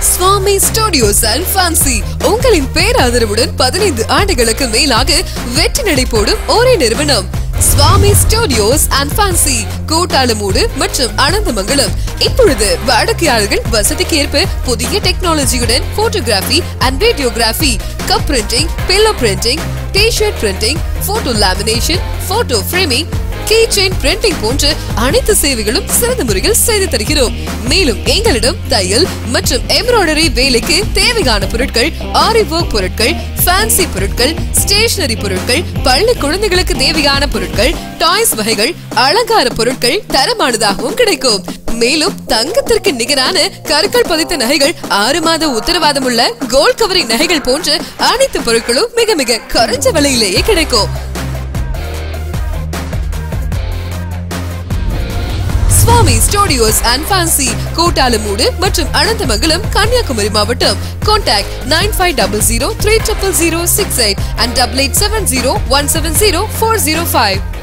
Swami Studios and fancy உங்களின் பேராதரவுடன் பதினைந்து ஆண்டுகளுக்கு மேலாக வெற்றி நடை போடும் ஒரே நிறுவனம் Swami Studios and Fancy Koottalamoodu மற்றும் அனந்தமங்கலம் இப்பொழுது வாடிக்கையாளர்கள் வசதிக்கு ஏற்ப புதிய டெக்னாலஜியுடன் photography and videography cup printing pillow printing T-shirt printing photo lamination photo framing key chain printing போன்ற அனைத்து சேவைகளும் சிறந்த முறையில் செய்து தருகிறோம் மேலும் எங்களிடம் தையல் மற்றும் எம்ப்ராய்டரி வேலைக்கு தேவையான பொருட்கள் ஆரி ஒர்க் பொருட்கள் ஃபேன்சி பொருட்கள் ஸ்டேஷனரி பொருட்கள் பள்ளி குழந்தைகளுக்கு தேவையான பொருட்கள் டாய்ஸ் வகைகள் அலங்கார பொருட்கள் தரமானதாகவும் கிடைக்கும் மேலும் தங்கத்திற்கு நிகரான கற்கள் பதித்த நகைகள் ஆறு மாத உத்தரவாதம் உள்ள கோல்ட் கவரிங் நகைகள் போன்ற அனைத்து பொருட்களும் மிக மிக குறைஞ்ச விலையிலேயே கிடைக்கும் Swami Studios and Fancy Kottalamoodu மற்றும் அனந்தமங்கலம் கன்னியாகுமரி மாவட்டம் contact nine five double zero three triple zero six eight and double eight seven zero one seven zero four zero five